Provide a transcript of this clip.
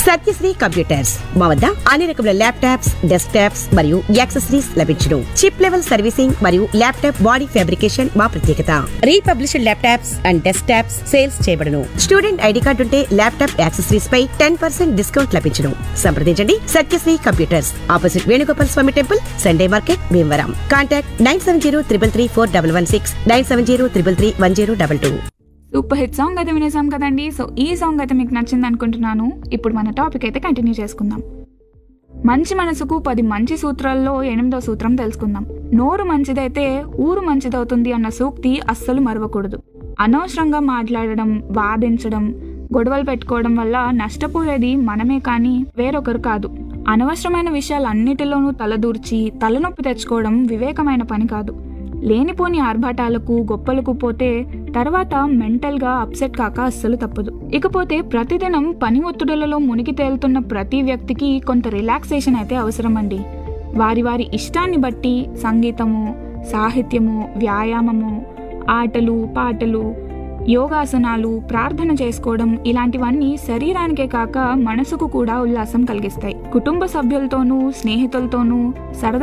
Satyasri computers మా వద్ద అన్ని రకముల ల్యాప్టాప్స్ డెస్క్ టాప్స్ మరియు యాక్సెసరీస్ లభించును చిప్ లెవెల్ సర్వీసింగ్ మరియు ల్యాప్టాప్ బాడీ ఫ్యాబ్రికేషన్ మా ప్రత్యేకత republished laptops and desktops sales చేయబడును స్టూడెంట్ ఐడి కార్డు ఉంటే ల్యాప్టాప్ యాక్సెసరీస్ పై టెన్ పర్సెంట్ డిస్కౌంట్ లభించును సంప్రదించండి Satyasri computers opposite Venugopal Swamy temple Sunday market Bhimavaram contact nine seven zero triple three four double one six nine seven zero triple three one zero double two super hit song అయితే వినేసాం కదండి so ఈ song అయితే మీకు నచ్చింది అనుకుంటున్నాను ఇప్పుడు మన టాపిక్ అయితే కంటిన్యూ చేసుకుందాం మంచి మనసుకు పది మంచి సూత్రాల్లో ఎనిమిదో సూత్రం తెలుసుకుందాం నోరు మంచిదైతే ఊరు మంచిదవుతుంది అన్న సూక్తి అస్సలు మరవకూడదు అనవసరంగా మాట్లాడడం వాదించడం గొడవలు పెట్టుకోవడం వల్ల నష్టపోయేది మనమే కానీ వేరొకరు కాదు అనవసరమైన విషయాలన్నిటిలోనూ తలదూర్చి తలనొప్పి తెచ్చుకోవడం వివేకమైన పని కాదు లేనిపోని ఆర్భాటాలకు గొప్పలకు పోతే తర్వాత మెంటల్గా అప్సెట్ కాక అస్సలు తప్పదు ఇకపోతే ప్రతిదినం పని ఒత్తిడులలో మునిగి తేలుతున్న ప్రతి వ్యక్తికి కొంత రిలాక్సేషన్ అయితే అవసరమండి వారి వారి ఇష్టాన్ని బట్టి సంగీతము సాహిత్యము వ్యాయామము ఆటలు పాటలు యోగాసనాలు ప్రార్థన చేసుకోవడం ఇలాంటివన్నీ శరీరానికే కాక మనసుకు కూడా ఉల్లాసం కలిగిస్తాయి కుటుంబ సభ్యులతోనూ స్నేహితులతోనూ సరదా